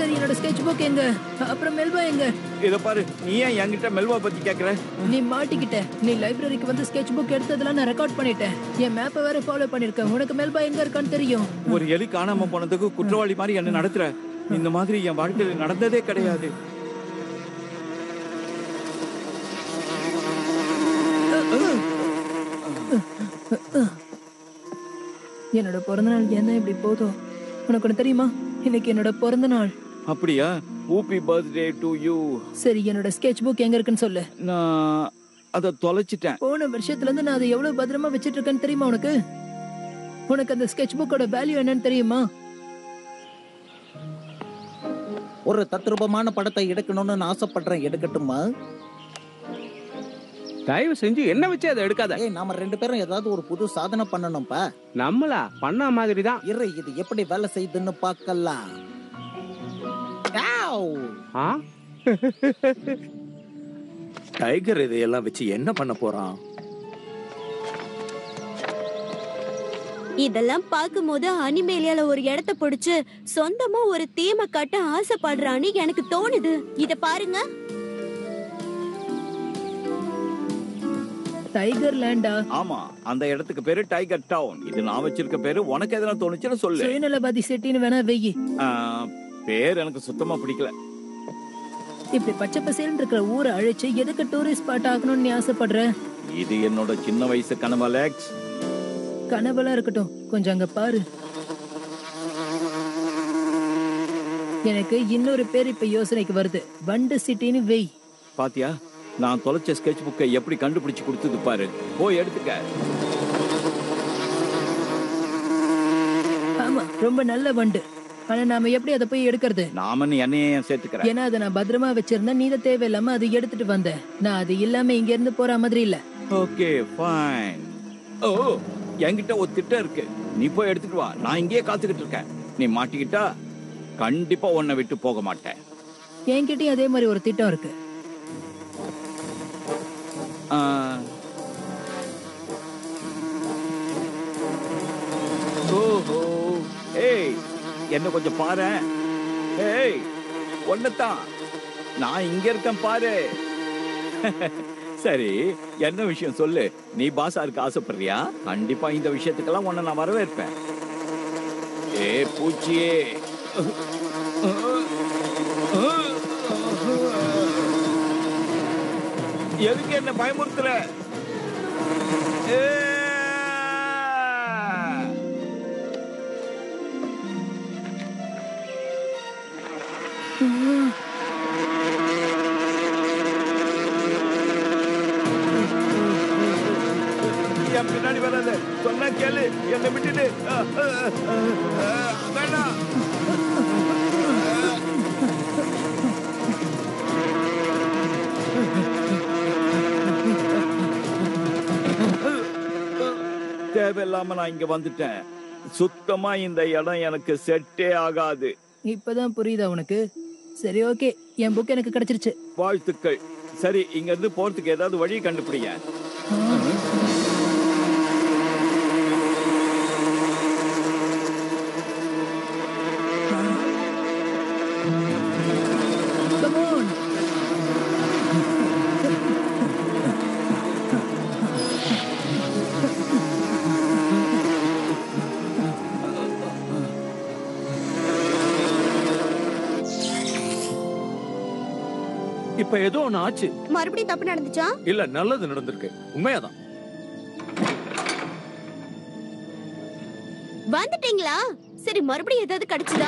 சரி என்னோட sketch book எங்க அப்புறம் மெல்பா எங்க இத பாரு நீ ஏன் என்கிட்ட மெல்வா பத்தி கேக்குற நீ மாட்டிக்கிட்ட நீ லைப்ரரிக்கு வந்து ஸ்கெட்ச் புக் எடுத்ததெல்லாம் நான் ரெக்கார்ட் பண்ணிட்டேன் என் மேப்பை வேற ஃபாலோ பண்ணிருக்கேன் உனக்கு மெல்பா எங்க இருக்கான்னு தெரியும் ஒரு எலி காணாம போனதுக்கு குற்றவாளி மாதிரி என்ன நடத்துற இந்த மாதிரி என் வாழ்க்கையில நடந்ததே கிடையாது என்னோட பிறந்த நாள் என்ன இப்படி போதும் உனக்கு ஒண்ணு தெரியுமா இன்னைக்கு என்னோட பிறந்த நாள் அப்படியா ஹூப்பி பர்த்டே டு யூ சரி என்னோட ஸ்கெட்ச் புக் எங்க இருக்குன்னு சொல்லு நான் அதை தொலைச்சிட்டேன் போன வருஷத்துல இருந்து நான் அதை எவ்வளவு பத்திரமா வச்சிட்டு இருக்கேன்னு தெரியுமா உனக்கு உனக்கு அந்த ஸ்கெட்ச் புக்கோட வேல்யூ என்னன்னு தெரியுமா ஒரு தத்ரூபமான படத்தை எடுக்கணும்னு நான் ஆசைப்படுறேன் எடுக்கட்டுமா தயவு செஞ்சு என்ன வச்சு அதை எடுக்காத ஏய் நாம ரெண்டு பேரும் ஏதாவது ஒரு புது சாதனை பண்ணணும்ப்பா நம்மளா பண்ண மாதிரி தான் இரு இது எப்படி வேலை செய்யுதுன்னு பார்க்கலாம் ஆவ். ஆ டைகர் இதையெல்லாம் வச்சு என்ன பண்ண போறான் இதெல்லாம் பார்க்கும்போது அனிமேலியால ஒரு இடத்த பிடிச்சு சொந்தமா ஒரு தீமை கட்ட ஆசைப்படுறான்னு எனக்கு தோணுது இத பாருங்க டைகர் லேண்டா ஆமா அந்த இடத்துக்கு பேரு டைகர் டவுன் இது நான் வச்சிருக்க பேரு உனக்கு எதனா தோணுச்சுன்னு சொல்லு சுயநலவாதி சிட்டின்னு வேணா வெயி ஆ, பேர் எனக்கு சுத்தமா பிடிக்கல இப்படி பச்சை பசேல்னு இருக்கிற ஊரை அழிச்சு எதுக்கு டூரிஸ்ட் ஸ்பாட் ஆகணும்னு நீ ஆசைப்படுற இது என்னோட சின்ன வயசு கனவு அலெக்ஸ் கனவெல்லாம் இருக்கட்டும் கொஞ்சம் அங்க பாரு எனக்கு இன்னொரு பேர் இப்ப யோசனைக்கு வருது வண்டு சிட்டின்னு வெய் பாத்தியா நான் தொலைச்ச ஸ்கெட்ச் புக்கை எப்படி கண்டுபிடிச்சு கொடுத்தது பாரு போய் எடுத்துக்க ஆமா ரொம்ப நல்ல வண்டு ஆனா நாம எப்படி அதை போய் எடுக்கிறது நாமன்னு என்னையே ஏன் சேர்த்துக்கிறேன் ஏன்னா அதை நான் பத்திரமா வச்சிருந்தா நீ தான் தேவையில்லாம அதை எடுத்துட்டு வந்த நான் அது இல்லாம இங்க இருந்து போற மாதிரி இல்ல ஓகே ஃபைன் ஓ என்கிட்ட ஒரு திட்டம் இருக்கு நீ போய் எடுத்துட்டு வா நான் இங்கேயே காத்துக்கிட்டு இருக்கேன் நீ மாட்டிக்கிட்டா கண்டிப்பா உன்னை விட்டு போக மாட்டேன் என்கிட்டயும் அதே மாதிரி ஒரு திட்டம் இருக்கு ஆ, ஓஹோ ஏய் என்ன கொஞ்சம் பாரு ஏய் ஒன்னதான் நான் இங்க இருக்கேன் பாரு சரி என்ன விஷயம் சொல்லு நீ பாஸா இருக்க ஆசைப்படுறியா கண்டிப்பா இந்த விஷயத்துக்கெல்லாம் உன்னை நான் வரவேற்பேன் ஏ பூச்சியே எதுக்கு என்ன பயமுறுத்துற ஏ! என் பின்னாடி வராத சொன்னா கேளு என்னை விட்டுட்டு அ, அ, அ, அ, வேண்டாம் தேவையில்லாம நான் இங்க வந்துட்டேன் சுத்தமா இந்த இடம் எனக்கு செட்டே ஆகாது இப்பதான் புரியுதா உனக்கு சரி ஓகே என் புக் எனக்கு கிடைச்சிருச்சு வாழ்த்துக்கள் சரி இங்க இருந்து போறதுக்கு ஏதாவது வழி கண்டுபிடிங்க Come on. இப்ப ஏதோ ஒண்ணு ஆச்சு மறுபடியும் தப்பு நடந்துச்சா இல்ல நல்லது நடந்திருக்கு உண்மையாதான் வந்துட்டீங்களா சரி மறுபடியும் ஏதாவது கிடைச்சதா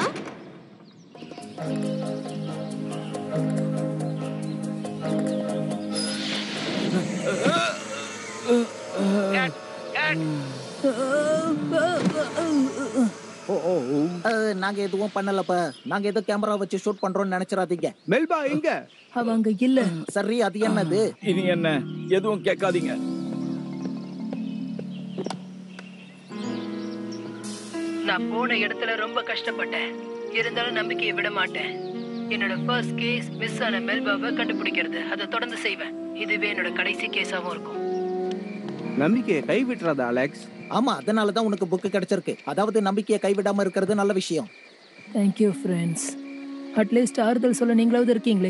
ஓ ஓ அஹ், நாங்க எதுவும் பண்ணலப்பா நாங்க ஏதோ கேமரா வச்சு ஷூட் பண்றோம்னு நினைச்சிடாதீங்க மெல்பா எங்க அவ அங்க இல்ல சரி அது என்னது இனி என்ன எதுவும் கேட்காதீங்க நான் போன இடத்துல ரொம்ப கஷ்டப்பட்டேன் இருந்தாலும் நம்பிக்கையை விட மாட்டேன் என்னோட ஃபர்ஸ்ட் கேஸ் மிஸ் ஆன மெல்பாவை கண்டுபிடிக்கிறது அதை தொடர்ந்து செய்வேன் இதுவே என்னோட கடைசி கேஸாவும் இருக்கும் நம்பிக்கையை கைவிட்டுறாத அலெக்ஸ் ஆமா அதனால தான் உனக்கு புக்கு கிடைச்சிருக்கு அதாவது நம்பிக்கையை கைவிடாம இருக்கிறது நல்ல விஷயம் தேங்க்யூ ஃப்ரெண்ட்ஸ் அட்லீஸ்ட் ஆறுதல் சொல்ல நீங்களாவது இருக்கீங்களே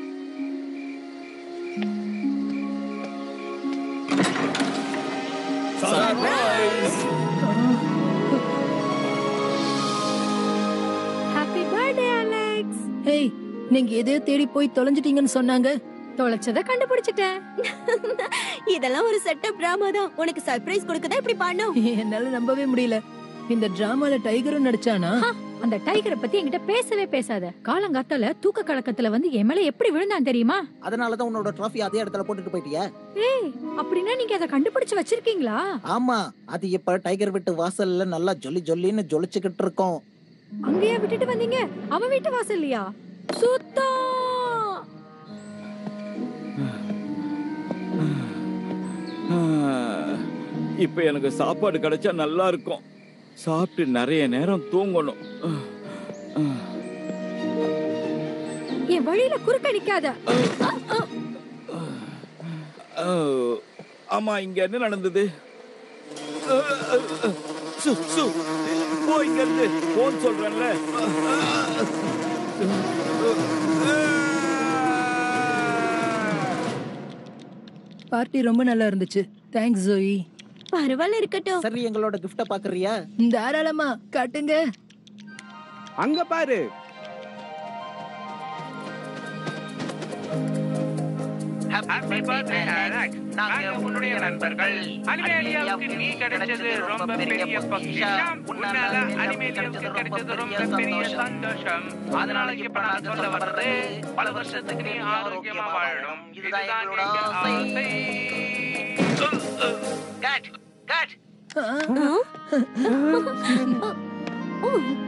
ஹாப்பி பர்த்டே அலெக்ஸ் ஹேய் நீங்க எதையோ தேடி போய் தொலைஞ்சிட்டீங்கன்னு சொன்னாங்க தொலைச்சத கண்டுபிடிச்சிட்டேன் இதெல்லாம் ஒரு செட்டப் டிராமா தான் உனக்கு சர்ப்ரைஸ் கொடுக்க தான் இப்படி பண்ணோம் என்னால நம்பவே முடியல இந்த டிராமால டைகரும் நடிச்சானா அந்த டைகரை பத்தி என்கிட்ட பேசவே பேசாத காலங்காத்தால தூக்க கலக்கத்துல வந்து என் மேல எப்படி விழுந்தான் தெரியுமா அதனாலதான் உன்னோட ட்ராஃபி அதே இடத்துல போட்டுட்டு போயிட்டியா ஏய் அப்படின்னா நீங்க அதை கண்டுபிடிச்சு வச்சிருக்கீங்களா ஆமா அது இப்ப டைகர் வீட்டு வாசல்ல நல்லா ஜொல்லி ஜொல்லின்னு ஜொலிச்சுக்கிட்டு இருக்கோம் அங்கேயே விட்டுட்டு வந்தீங்க அவன் வீட்டு வாசல்லையா சுத்தம் இப்ப எனக்கு சாப்பாடு கிடைச்சா நல்லா இருக்கும் சாப்பிட்டு நிறைய நேரம் தூங்கணும் என் வழியில குறுக்க நிக்காத அஹ், ஆமா இங்க என்ன நடந்தது அஹ், அஹ், அஹ், சு, சு, போ இங்க இருந்து போன் சொல்றேன்ல பார்ட்டி ரொம்ப நல்லா இருந்துச்சு தேங்க்ஸ் ஜோயி பரவாயில்ல இருக்கட்டும் சரி எங்களோட கிஃப்ட பாக்குறியா தாராளமா காட்டுங்க அங்க பாரு ஹாப்பி பர்த்டே அலெக்ஸ் நாங்க உன்னுடைய நண்பர்கள் அனிமேலியாவுக்கு நீ கிடைச்சது ரொம்ப பெரிய பொக்கிஷம் உன்னால அனிமேலியாவுக்கு கிடைச்சது ரொம்ப பெரிய சந்தோஷம் அதனால இப்ப நான் சொல்ல வர்றது பல வருஷத்துக்கு நீ ஆரோக்கியமா வாழணும் இதுதான் எங்களோட ஆசை கட் கட் ஓ